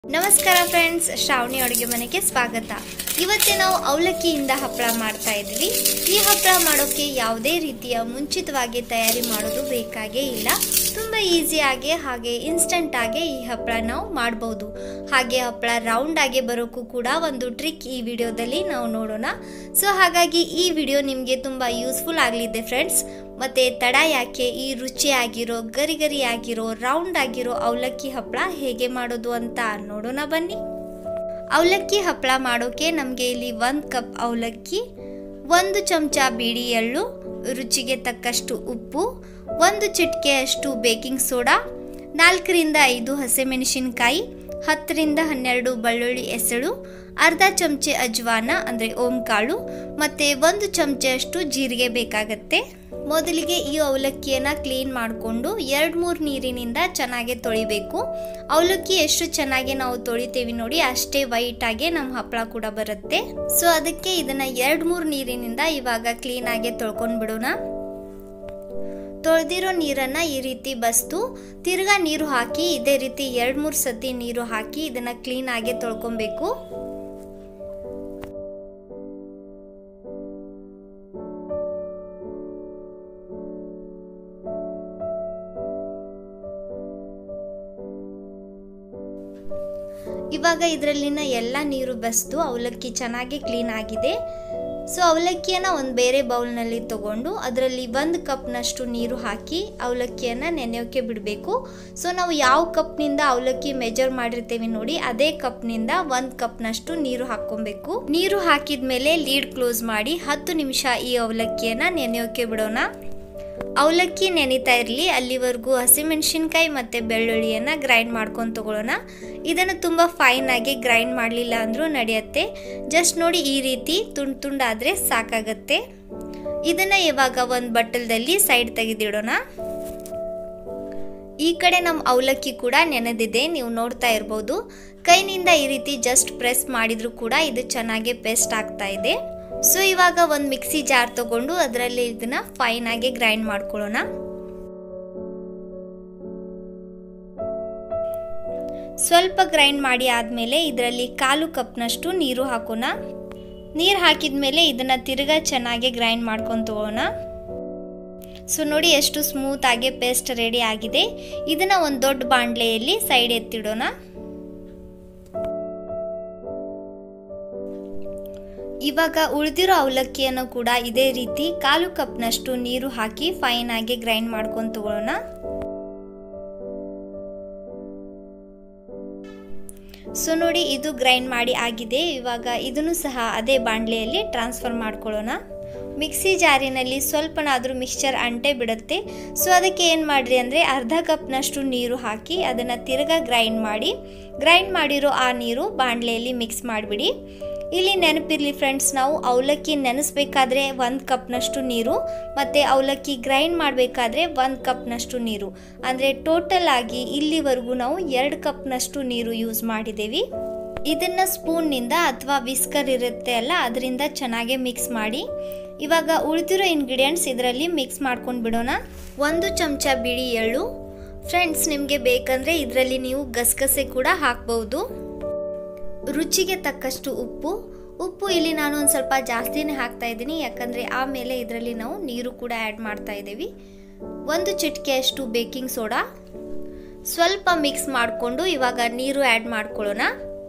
ನಮಸ್ಕಾರ ಫ್ರೆಂಡ್ಸ್ ಶ್ರಾವಣಿ ಅಡುಗೆ ಮನೆಗೆ ಸ್ವಾಗತ ಇವತ್ತೇ ನಾವು ಅವಲಕ್ಕಿಯಿಂದ ಹಪ್ಪಳ ಮಾಡ್ತಾ ಇದ್ವಿ ಈ ಹಪ್ಪಳ ಮಾಡೋಕ್ಕೆ ಯಾವುದೇ ರೀತಿಯ ಮುಂಚಿತವಾಗಿ ತಯಾರಿ ಮಾಡೋದು ಬೇಕಾಗೇ ಇಲ್ಲ ತುಂಬ ಈಸಿಯಾಗಿ ಹಾಗೆ ಇನ್ಸ್ಟಂಟ್ ಆಗಿ ಈ ಹಪ್ಪಳ ನಾವು ಮಾಡ್ಬೋದು ಹಾಗೆ ಹಪ್ಪಳ ರೌಂಡ್ ಆಗಿ ಬರೋಕ್ಕೂ ಕೂಡ ಒಂದು ಟ್ರಿಕ್ ಈ ವಿಡಿಯೋದಲ್ಲಿ ನಾವು ನೋಡೋಣ ಸೊ ಹಾಗಾಗಿ ಈ ವಿಡಿಯೋ ನಿಮಗೆ ತುಂಬ ಯೂಸ್ಫುಲ್ ಆಗಲಿದೆ ಫ್ರೆಂಡ್ಸ್ ಮತ್ತು ತಡ ಯಾಕೆ ಈ ರುಚಿಯಾಗಿರೋ ಗರಿ ಗರಿ ಆಗಿರೋ ರೌಂಡ್ ಆಗಿರೋ ಅವಲಕ್ಕಿ ಹಪ್ಪಳ ಹೇಗೆ ಮಾಡೋದು ಅಂತ ನೋಡೋಣ ಬನ್ನಿ ಅವಲಕ್ಕಿ ಹಪ್ಪಳ ಮಾಡೋಕೆ ನಮಗೆ ಇಲ್ಲಿ ಒಂದು ಕಪ್ ಅವಲಕ್ಕಿ ಒಂದು ಚಮಚ ಬಿಡಿ ಎಳ್ಳು ರುಚಿಗೆ ತಕ್ಕಷ್ಟು ಉಪ್ಪು ಒಂದು ಚಿಟಿಕೆಯಷ್ಟು ಬೇಕಿಂಗ್ ಸೋಡಾ ನಾಲ್ಕರಿಂದ ಐದು ಹಸಿಮೆಣಸಿನಕಾಯಿ ಹತ್ತರಿಂದ ಹನ್ನೆರಡು ಬೆಳ್ಳುಳ್ಳಿ ಎಸಳು ಅರ್ಧ ಚಮಚೆ ಅಜ್ವಾನ ಅಂದರೆ ಓಂ ಕಾಳು ಮತ್ತು ಒಂದು ಚಮಚೆಯಷ್ಟು ಜೀರಿಗೆ ಬೇಕಾಗತ್ತೆ ಮೊದಲಿಗೆ ಈ ಅವಲಕ್ಕಿಯನ್ನು ಕ್ಲೀನ್ ಮಾಡಿಕೊಂಡು ಎರಡು ಮೂರು ನೀರಿನಿಂದ ಚೆನ್ನಾಗಿ ತೊಳಿಬೇಕು ಅವಲಕ್ಕಿ ಎಷ್ಟು ಚೆನ್ನಾಗಿ ನಾವು ತೊಳಿತೇವೆ ನೋಡಿ ಅಷ್ಟೇ ವೈಟಾಗಿ ನಮ್ಮ ಹಪ್ಪಳ ಕೂಡ ಬರುತ್ತೆ ಸೊ ಅದಕ್ಕೆ ಇದನ್ನು ಎರಡು ಮೂರು ನೀರಿನಿಂದ ಇವಾಗ ಕ್ಲೀನಾಗಿ ತೊಳ್ಕೊಂಡು ಬಿಡೋಣ ತೊಳೆದಿರೋ ನೀರನ್ನು ಈ ರೀತಿ ಬಸ್ತು ತಿರ್ಗಾ ನೀರು ಹಾಕಿ ಇದೇ ರೀತಿ ಎರಡು ಮೂರು ಸತಿ ನೀರು ಹಾಕಿ ಇದನ್ನು ಕ್ಲೀನಾಗಿ ತೊಳ್ಕೊಬೇಕು ಇವಾಗ ಇದರಲ್ಲಿನ ಎಲ್ಲ ನೀರು ಬಸ್ದು ಅವಲಕ್ಕಿ ಚೆನ್ನಾಗಿ ಕ್ಲೀನ್ ಆಗಿದೆ ಸೊ ಅವಲಕ್ಕಿಯನ್ನು ಒಂದು ಬೇರೆ ಬೌಲ್ನಲ್ಲಿ ತಗೊಂಡು ಅದರಲ್ಲಿ ಒಂದು ಕಪ್ನಷ್ಟು ನೀರು ಹಾಕಿ ಅವಲಕ್ಕಿಯನ್ನು ನೆನೆಯೋಕ್ಕೆ ಬಿಡಬೇಕು ಸೊ ನಾವು ಯಾವ ಕಪ್ನಿಂದ ಅವಲಕ್ಕಿ ಮೆಜರ್ ಮಾಡಿರ್ತೀವಿ ನೋಡಿ ಅದೇ ಕಪ್ನಿಂದ ಒಂದು ಕಪ್ನಷ್ಟು ನೀರು ಹಾಕ್ಕೊಬೇಕು ನೀರು ಹಾಕಿದ ಮೇಲೆ ಲೀಡ್ ಕ್ಲೋಸ್ ಮಾಡಿ ಹತ್ತು ನಿಮಿಷ ಈ ಅವಲಕ್ಕಿಯನ್ನು ನೆನೆಯೋಕ್ಕೆ ಬಿಡೋಣ ಅವಲಕ್ಕಿ ನೆನಿತಾ ಇರಲಿ ಅಲ್ಲಿವರೆಗೂ ಹಸಿಮೆಣಸಿನ್ಕಾಯಿ ಮತ್ತು ಬೆಳ್ಳುಳ್ಳಿಯನ್ನು ಗ್ರೈಂಡ್ ಮಾಡ್ಕೊಂಡು ತಗೊಳ್ಳೋಣ ಇದನ್ನು ತುಂಬ ಫೈನಾಗಿ ಗ್ರೈಂಡ್ ಮಾಡಲಿಲ್ಲ ಅಂದರೂ ನಡೆಯುತ್ತೆ ಜಸ್ಟ್ ನೋಡಿ ಈ ರೀತಿ ತುಂಡು ತುಂಡಾದರೆ ಸಾಕಾಗತ್ತೆ ಇದನ್ನು ಇವಾಗ ಒಂದು ಬಟ್ಟಲದಲ್ಲಿ ಸೈಡ್ ತೆಗೆದಿಡೋಣ ಈ ಕಡೆ ನಮ್ಮ ಅವಲಕ್ಕಿ ಕೂಡ ನೆನೆದಿದೆ ನೀವು ನೋಡ್ತಾ ಇರ್ಬೋದು ಕೈನಿಂದ ಈ ರೀತಿ ಜಸ್ಟ್ ಪ್ರೆಸ್ ಮಾಡಿದರೂ ಕೂಡ ಇದು ಚೆನ್ನಾಗಿ ಪೇಸ್ಟ್ ಆಗ್ತಾ ಇದೆ ಸೊ ಇವಾಗ ಒಂದು ಮಿಕ್ಸಿ ಜಾರ್ ತಗೊಂಡು ಅದರಲ್ಲಿ ಇದನ್ನ ಫೈನ್ ಆಗಿ ಗ್ರೈಂಡ್ ಮಾಡ್ಕೊಳ್ಳೋಣ ಸ್ವಲ್ಪ ಗ್ರೈಂಡ್ ಮಾಡಿ ಆದಮೇಲೆ ಇದರಲ್ಲಿ ಕಾಲು ಕಪ್ನಷ್ಟು ನೀರು ಹಾಕೋಣ ನೀರು ಹಾಕಿದ ಮೇಲೆ ಇದನ್ನು ತಿರ್ಗಾ ಚೆನ್ನಾಗಿ ಗ್ರೈಂಡ್ ಮಾಡ್ಕೊಂಡು ತಗೋಣ ಸೊ ನೋಡಿ ಎಷ್ಟು ಸ್ಮೂತ್ ಆಗಿ ಪೇಸ್ಟ್ ರೆಡಿ ಆಗಿದೆ ಇದನ್ನು ಒಂದು ದೊಡ್ಡ ಬಾಣಲೆಯಲ್ಲಿ ಸೈಡ್ ಎತ್ತಿಡೋಣ ಇವಾಗ ಉಳಿದಿರೋ ಅವಲಕ್ಕಿಯನ್ನು ಕೂಡ ಇದೇ ರೀತಿ ಕಾಲು ಕಪ್ನಷ್ಟು ನೀರು ಹಾಕಿ ಫೈನ್ ಆಗಿ ಗ್ರೈಂಡ್ ಮಾಡ್ಕೊಂಡು ತಗೊಳ್ಳೋಣ ಸೊ ನೋಡಿ ಇದು ಗ್ರೈಂಡ್ ಮಾಡಿ ಆಗಿದೆ ಇವಾಗ ಇದನ್ನು ಸಹ ಅದೇ ಬಾಣಲೆಯಲ್ಲಿ ಟ್ರಾನ್ಸ್ಫರ್ ಮಾಡ್ಕೊಳ್ಳೋಣ ಮಿಕ್ಸಿ ಜಾರಿನಲ್ಲಿ ಸ್ವಲ್ಪನಾದರೂ ಮಿಕ್ಸ್ಚರ್ ಅಂಟೆ ಬಿಡುತ್ತೆ ಸೊ ಅದಕ್ಕೆ ಏನು ಮಾಡಿರಿ ಅಂದರೆ ಅರ್ಧ ಕಪ್ನಷ್ಟು ನೀರು ಹಾಕಿ ಅದನ್ನು ತಿರ್ಗಾ ಗ್ರೈಂಡ್ ಮಾಡಿ ಗ್ರೈಂಡ್ ಮಾಡಿರೋ ಆ ನೀರು ಬಾಣಲೆಯಲ್ಲಿ ಮಿಕ್ಸ್ ಮಾಡಿಬಿಡಿ ಇಲ್ಲಿ ನೆನಪಿರಲಿ ಫ್ರೆಂಡ್ಸ್ ನಾವು ಅವಲಕ್ಕಿ ನೆನೆಸ್ಬೇಕಾದ್ರೆ ಒಂದು ಕಪ್ನಷ್ಟು ನೀರು ಮತ್ತು ಅವಲಕ್ಕಿ ಗ್ರೈಂಡ್ ಮಾಡಬೇಕಾದ್ರೆ ಒಂದು ಕಪ್ನಷ್ಟು ನೀರು ಅಂದರೆ ಟೋಟಲ್ ಆಗಿ ಇಲ್ಲಿವರೆಗೂ ನಾವು ಎರಡು ಕಪ್ನಷ್ಟು ನೀರು ಯೂಸ್ ಮಾಡಿದ್ದೀವಿ ಇದನ್ನು ಸ್ಪೂನ್ನಿಂದ ಅಥವಾ ವಿಸ್ಕರ್ ಇರುತ್ತೆ ಅಲ್ಲ ಅದರಿಂದ ಚೆನ್ನಾಗಿ ಮಿಕ್ಸ್ ಮಾಡಿ ಇವಾಗ ಉಳಿದಿರೋ ಇಂಗ್ರೀಡಿಯೆಂಟ್ಸ್ ಇದರಲ್ಲಿ ಮಿಕ್ಸ್ ಮಾಡ್ಕೊಂಡು ಬಿಡೋಣ ಒಂದು ಚಮಚ ಬಿಳಿ ಎಳ್ಳು ಫ್ರೆಂಡ್ಸ್ ನಿಮಗೆ ಬೇಕಂದರೆ ಇದರಲ್ಲಿ ನೀವು ಗಸಗಸೆ ಕೂಡ ಹಾಕ್ಬೋದು ರುಚಿಗೆ ತಕ್ಕಷ್ಟು ಉಪ್ಪು ಉಪ್ಪು ಇಲ್ಲಿ ನಾನು ಒಂದು ಸ್ವಲ್ಪ ಜಾಸ್ತಿನೇ ಹಾಕ್ತಾ ಇದ್ದೀನಿ ಯಾಕಂದರೆ ಆಮೇಲೆ ಇದರಲ್ಲಿ ನಾವು ನೀರು ಕೂಡ ಆ್ಯಡ್ ಮಾಡ್ತಾ ಇದ್ದೀವಿ ಒಂದು ಚಿಟಿಕೆಯಷ್ಟು ಬೇಕಿಂಗ್ ಸೋಡಾ ಸ್ವಲ್ಪ ಮಿಕ್ಸ್ ಮಾಡಿಕೊಂಡು ಇವಾಗ ನೀರು ಆ್ಯಡ್ ಮಾಡ್ಕೊಳ್ಳೋಣ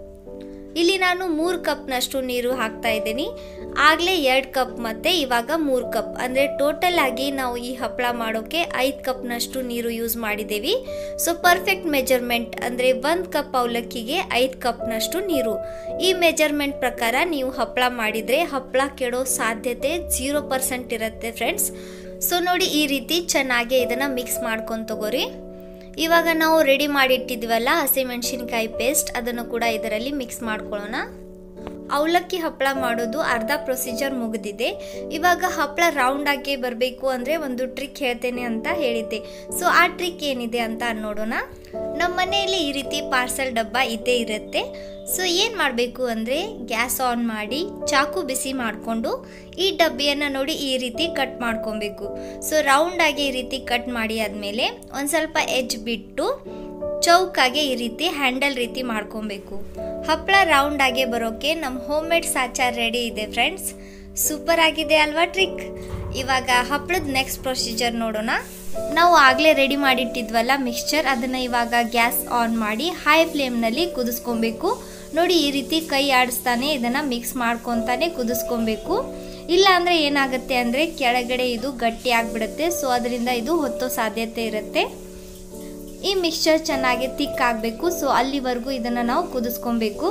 ಇಲ್ಲಿ ನಾನು ಮೂರು ಕಪ್ನಷ್ಟು ನೀರು ಹಾಕ್ತಾ ಇದ್ದೀನಿ ಆಗಲೇ ಎರಡು ಕಪ್ ಮತ್ತು ಇವಾಗ ಮೂರು ಕಪ್ ಅಂದರೆ ಟೋಟಲ್ ಆಗಿ ನಾವು ಈ ಹಪ್ಪಳ ಮಾಡೋಕ್ಕೆ ಐದು ಕಪ್ನಷ್ಟು ನೀರು ಯೂಸ್ ಮಾಡಿದ್ದೀವಿ ಸೊ ಪರ್ಫೆಕ್ಟ್ ಮೆಜರ್ಮೆಂಟ್ ಅಂದರೆ ಒಂದು ಕಪ್ ಅವಲಕ್ಕಿಗೆ ಐದು ಕಪ್ನಷ್ಟು ನೀರು ಈ ಮೆಜರ್ಮೆಂಟ್ ಪ್ರಕಾರ ನೀವು ಹಪ್ಪಳ ಮಾಡಿದರೆ ಹಪ್ಪಳ ಕೆಡೋ ಸಾಧ್ಯತೆ ಜೀರೋ ಪರ್ಸೆಂಟ್ ಇರುತ್ತೆ ಫ್ರೆಂಡ್ಸ್ ಸೊ ನೋಡಿ ಈ ರೀತಿ ಚೆನ್ನಾಗಿ ಇದನ್ನು ಮಿಕ್ಸ್ ಮಾಡ್ಕೊಂಡು ತಗೋರಿ ಇವಾಗ ನಾವು ರೆಡಿ ಮಾಡಿಟ್ಟಿದ್ವಲ್ಲ ಹಸಿಮೆಣಸಿನ್ಕಾಯಿ ಪೇಸ್ಟ್ ಅದನ್ನು ಕೂಡ ಇದರಲ್ಲಿ ಮಿಕ್ಸ್ ಮಾಡ್ಕೊಳ್ಳೋಣ ಅವಲಕ್ಕಿ ಹಪ್ಪಳ ಮಾಡೋದು ಅರ್ಧ ಪ್ರೊಸೀಜರ್ ಮುಗಿದಿದೆ ಇವಾಗ ಹಪ್ಪಳ ರೌಂಡ್ ಆಗಿ ಬರಬೇಕು ಅಂದರೆ ಒಂದು ಟ್ರಿಕ್ ಹೇಳ್ತೇನೆ ಅಂತ ಹೇಳಿದ್ದೆ ಸೊ ಆ ಟ್ರಿಕ್ ಏನಿದೆ ಅಂತ ನೋಡೋಣ ನಮ್ಮ ಮನೆಯಲ್ಲಿ ಈ ರೀತಿ ಪಾರ್ಸಲ್ ಡಬ್ಬ ಇದ್ದೇ ಇರುತ್ತೆ ಸೊ ಏನು ಮಾಡಬೇಕು ಅಂದರೆ ಗ್ಯಾಸ್ ಆನ್ ಮಾಡಿ ಚಾಕು ಬಿಸಿ ಮಾಡಿಕೊಂಡು ಈ ಡಬ್ಬಿಯನ್ನು ನೋಡಿ ಈ ರೀತಿ ಕಟ್ ಮಾಡ್ಕೊಬೇಕು ಸೊ ರೌಂಡಾಗಿ ಈ ರೀತಿ ಕಟ್ ಮಾಡಿ ಆದಮೇಲೆ ಒಂದು ಸ್ವಲ್ಪ ಎಜ್ ಬಿಟ್ಟು ಚೌಕಾಗೆ ಈ ರೀತಿ ಹ್ಯಾಂಡಲ್ ರೀತಿ ಮಾಡ್ಕೊಬೇಕು ಹಪ್ಪಳ ರೌಂಡ್ ಆಗಿ ಬರೋಕೆ ನಮ್ಮ ಹೋಮ್ ಮೇಡ್ ಸಾಚಾರ್ ರೆಡಿ ಇದೆ ಫ್ರೆಂಡ್ಸ್ ಸೂಪರ್ ಆಗಿದೆ ಅಲ್ವಾ ಟ್ರಿಕ್ ಇವಾಗ ಹಪ್ಪಳದ ನೆಕ್ಸ್ಟ್ ಪ್ರೊಸೀಜರ್ ನೋಡೋಣ ನಾವು ಆಗಲೇ ರೆಡಿ ಮಾಡಿಟ್ಟಿದ್ವಲ್ಲ ಮಿಕ್ಸ್ಚರ್ ಅದನ್ನು ಇವಾಗ ಗ್ಯಾಸ್ ಆನ್ ಮಾಡಿ ಹೈ ಫ್ಲೇಮ್ನಲ್ಲಿ ಕುದಿಸ್ಕೊಬೇಕು ನೋಡಿ ಈ ರೀತಿ ಕೈ ಆಡಿಸ್ತಾನೆ ಇದನ್ನು ಮಿಕ್ಸ್ ಮಾಡ್ಕೊತಾನೆ ಕುದಿಸ್ಕೊಬೇಕು ಇಲ್ಲ ಅಂದರೆ ಏನಾಗುತ್ತೆ ಅಂದರೆ ಕೆಳಗಡೆ ಇದು ಗಟ್ಟಿ ಆಗಿಬಿಡುತ್ತೆ ಸೊ ಅದರಿಂದ ಇದು ಹೊತ್ತೋ ಸಾಧ್ಯತೆ ಇರುತ್ತೆ ಈ ಮಿಕ್ಸ್ಚರ್ ಚೆನ್ನಾಗಿ ತಿಕ್ ಆಗಬೇಕು ಸೊ ಅಲ್ಲಿವರೆಗೂ ಇದನ್ನು ನಾವು ಕುದಿಸ್ಕೊಬೇಕು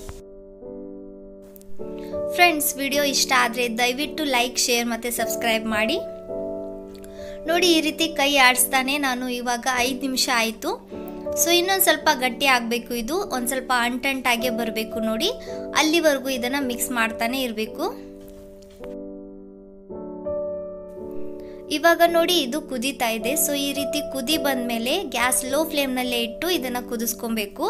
ಫ್ರೆಂಡ್ಸ್ ವಿಡಿಯೋ ಇಷ್ಟ ಆದರೆ ದಯವಿಟ್ಟು ಲೈಕ್ ಶೇರ್ ಮತ್ತು ಸಬ್ಸ್ಕ್ರೈಬ್ ಮಾಡಿ ನೋಡಿ ಈ ರೀತಿ ಕೈ ಆಡಿಸ್ತಾನೆ ನಾನು ಇವಾಗ ಐದು ನಿಮಿಷ ಆಯಿತು ಸೊ ಇನ್ನೊಂದು ಸ್ವಲ್ಪ ಗಟ್ಟಿ ಆಗಬೇಕು ಇದು ಒಂದು ಸ್ವಲ್ಪ ಅಂಟಂಟಾಗೆ ಬರಬೇಕು ನೋಡಿ ಅಲ್ಲಿವರೆಗೂ ಇದನ್ನು ಮಿಕ್ಸ್ ಮಾಡ್ತಾನೆ ಇರಬೇಕು ಇವಾಗ ನೋಡಿ ಇದು ಕುದೀತಾ ಇದೆ ಸೊ ಈ ರೀತಿ ಕುದಿ ಬಂದಮೇಲೆ ಗ್ಯಾಸ್ ಲೋ ಫ್ಲೇಮ್ನಲ್ಲೇ ಇಟ್ಟು ಇದನ್ನು ಕುದಿಸ್ಕೊಬೇಕು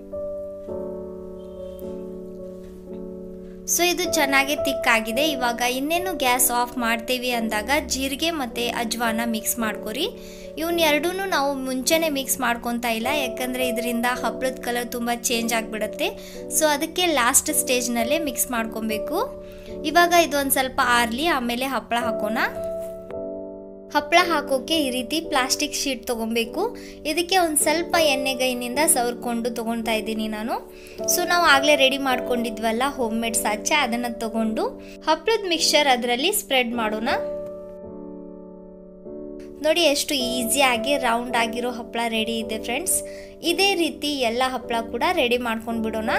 ಸೊ ಇದು ಚೆನ್ನಾಗಿ ತಿಕ್ಕಾಗಿದೆ ಇವಾಗ ಇನ್ನೇನು ಗ್ಯಾಸ್ ಆಫ್ ಮಾಡ್ತೀವಿ ಅಂದಾಗ ಜೀರಿಗೆ ಮತ್ತು ಅಜ್ವಾನ ಮಿಕ್ಸ್ ಮಾಡ್ಕೊರಿ ಇವನ್ನ ಎರಡೂ ನಾವು ಮುಂಚೆನೇ ಮಿಕ್ಸ್ ಮಾಡ್ಕೊತಾ ಇಲ್ಲ ಯಾಕಂದರೆ ಇದರಿಂದ ಹಪ್ಪಳದ ಕಲರ್ ತುಂಬ ಚೇಂಜ್ ಆಗಿಬಿಡುತ್ತೆ ಸೊ ಅದಕ್ಕೆ ಲಾಸ್ಟ್ ಸ್ಟೇಜ್ನಲ್ಲೇ ಮಿಕ್ಸ್ ಮಾಡ್ಕೊಬೇಕು ಇವಾಗ ಇದೊಂದು ಸ್ವಲ್ಪ ಆರಲಿ ಆಮೇಲೆ ಹಪ್ಪಳ ಹಾಕೋಣ ಹಪ್ಪಳ ಹಾಕೋಕೆ ಈ ರೀತಿ ಪ್ಲಾಸ್ಟಿಕ್ ಶೀಟ್ ತೊಗೊಬೇಕು ಇದಕ್ಕೆ ಒಂದು ಸ್ವಲ್ಪ ಎಣ್ಣೆಗೈನಿಂದ ಸವರ್ಕೊಂಡು ತೊಗೊತಾ ಇದ್ದೀನಿ ನಾನು ಸೊ ನಾವು ಆಗಲೇ ರೆಡಿ ಮಾಡ್ಕೊಂಡಿದ್ವಲ್ಲ ಹೋಮ್ ಮೇಡ್ ಸಾಚೆ ಅದನ್ನು ತಗೊಂಡು ಹಪ್ಪಳದ ಮಿಕ್ಸ್ಚರ್ ಅದರಲ್ಲಿ ಸ್ಪ್ರೆಡ್ ಮಾಡೋಣ ನೋಡಿ ಎಷ್ಟು ಈಸಿಯಾಗಿ ರೌಂಡ್ ಆಗಿರೋ ಹಪ್ಪಳ ರೆಡಿ ಇದೆ ಫ್ರೆಂಡ್ಸ್ ಇದೇ ರೀತಿ ಎಲ್ಲ ಹಪ್ಪಳ ಕೂಡ ರೆಡಿ ಮಾಡ್ಕೊಂಡು ಬಿಡೋಣ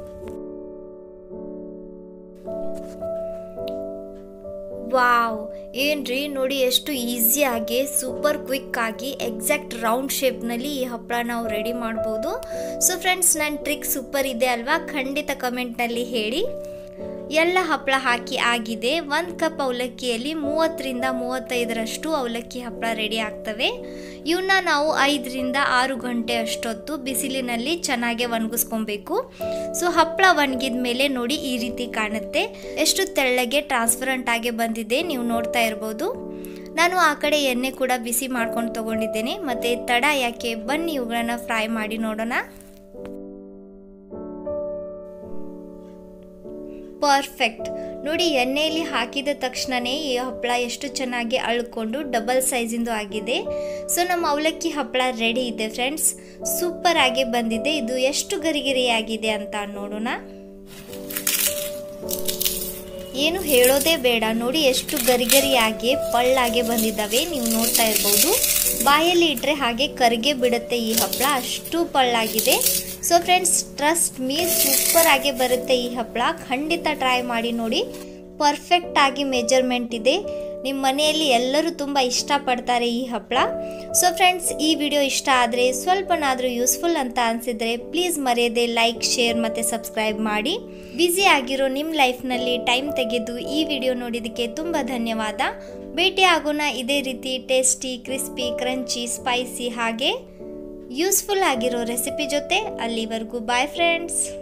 ವಾವ್ ಏನ್ರಿ ನೋಡಿ ಎಷ್ಟು ಈಸಿಯಾಗಿ ಸೂಪರ್ ಕ್ವಿಕ್ ಆಗಿ ಎಕ್ಸಾಕ್ಟ್ ರೌಂಡ್ ಶೇಪ್ನಲ್ಲಿ ಈ ಹಪ್ಪಳ ನಾವು ರೆಡಿ ಮಾಡ್ಬೋದು ಸೊ ಫ್ರೆಂಡ್ಸ್ ನನ್ನ ಟ್ರಿಕ್ ಸೂಪರ್ ಇದೆ ಅಲ್ವಾ ಖಂಡಿತ ಕಮೆಂಟ್ನಲ್ಲಿ ಹೇಳಿ ಎಲ್ಲ ಹಪ್ಪಳ ಹಾಕಿ ಆಗಿದೆ ಒಂದು ಕಪ್ ಅವಲಕ್ಕಿಯಲ್ಲಿ ಮೂವತ್ತರಿಂದ ಮೂವತ್ತೈದರಷ್ಟು ಅವಲಕ್ಕಿ ಹಪ್ಪಳ ರೆಡಿ ಆಗ್ತವೆ ಇವನ್ನ ನಾವು ಐದರಿಂದ ಆರು ಗಂಟೆ ಅಷ್ಟೊತ್ತು ಬಿಸಿಲಿನಲ್ಲಿ ಚೆನ್ನಾಗಿ ಒಣಗಿಸ್ಕೊಬೇಕು ಸೊ ಹಪ್ಪಳ ಒಣಗಿದ ಮೇಲೆ ನೋಡಿ ಈ ರೀತಿ ಕಾಣುತ್ತೆ ಎಷ್ಟು ತೆಳ್ಳಗೆ ಟ್ರಾನ್ಸ್ಪರೆಂಟ್ ಆಗಿ ಬಂದಿದೆ ನೀವು ನೋಡ್ತಾ ಇರ್ಬೋದು ನಾನು ಆ ಕಡೆ ಎಣ್ಣೆ ಕೂಡ ಬಿಸಿ ಮಾಡ್ಕೊಂಡು ತೊಗೊಂಡಿದ್ದೇನೆ ಮತ್ತು ತಡ ಯಾಕೆ ಬನ್ನಿ ಇವುಗಳನ್ನ ಫ್ರೈ ಮಾಡಿ ನೋಡೋಣ ಪರ್ಫೆಕ್ಟ್ ನೋಡಿ ಎಣ್ಣೆಯಲ್ಲಿ ಹಾಕಿದ ತಕ್ಷಣವೇ ಈ ಹಪ್ಪಳ ಎಷ್ಟು ಚೆನ್ನಾಗಿ ಅಳ್ಕೊಂಡು ಡಬಲ್ ಸೈಜಿಂದು ಆಗಿದೆ ಸೊ ನಮ್ಮ ಅವಲಕ್ಕಿ ಹಪ್ಪಳ ರೆಡಿ ಇದೆ ಫ್ರೆಂಡ್ಸ್ ಸೂಪರ್ ಆಗಿ ಬಂದಿದೆ ಇದು ಎಷ್ಟು ಗರಿಗರಿಯಾಗಿದೆ ಅಂತ ನೋಡೋಣ ಏನು ಹೇಳೋದೇ ಬೇಡ ನೋಡಿ ಎಷ್ಟು ಗರಿಗರಿಯಾಗಿ ಪಳ್ಳಾಗೆ ಬಂದಿದ್ದಾವೆ ನೀವು ನೋಡ್ತಾ ಇರ್ಬೋದು ಬಾಯಲ್ಲಿ ಇಟ್ಟರೆ ಹಾಗೆ ಕರಿಗೆ ಬಿಡುತ್ತೆ ಈ ಹಪ್ಪಳ ಅಷ್ಟು ಪಳ್ಳಾಗಿದೆ so friends trust me super ಆಗಿ ಬರುತ್ತೆ ಈ ಹಪ್ಪಳ ಖಂಡಿತ ಟ್ರೈ ಮಾಡಿ ನೋಡಿ ಪರ್ಫೆಕ್ಟ್ ಆಗಿ ಮೆಜರ್ಮೆಂಟ್ ಇದೆ ನಿಮ್ಮ ಮನೆಯಲ್ಲಿ ಎಲ್ಲರೂ ತುಂಬ ಇಷ್ಟಪಡ್ತಾರೆ ಈ ಹಪ್ಪಳ ಸೊ ಫ್ರೆಂಡ್ಸ್ ಈ ವಿಡಿಯೋ ಇಷ್ಟ ಆದರೆ ಸ್ವಲ್ಪನಾದರೂ ಯೂಸ್ಫುಲ್ ಅಂತ ಅನಿಸಿದರೆ ಪ್ಲೀಸ್ ಮರೆಯದೆ ಲೈಕ್ ಶೇರ್ ಮತ್ತು ಸಬ್ಸ್ಕ್ರೈಬ್ ಮಾಡಿ ಬ್ಯುಸಿ ಆಗಿರೋ ನಿಮ್ಮ ಲೈಫ್ನಲ್ಲಿ ಟೈಮ್ ತೆಗೆದು ಈ ವಿಡಿಯೋ ನೋಡಿದ್ದಕ್ಕೆ ತುಂಬ ಧನ್ಯವಾದ ಭೇಟಿ ಆಗೋಣ ಇದೇ ರೀತಿ ಟೇಸ್ಟಿ ಕ್ರಿಸ್ಪಿ ಕ್ರಂಚಿ ಸ್ಪೈಸಿ ಹಾಗೆ ಯೂಸ್ಫುಲ್ ಆಗಿರೋ ರೆಸಿಪಿ ಜೊತೆ ಅಲ್ಲಿವರೆಗೂ ಬಾಯ್ ಫ್ರೆಂಡ್ಸ್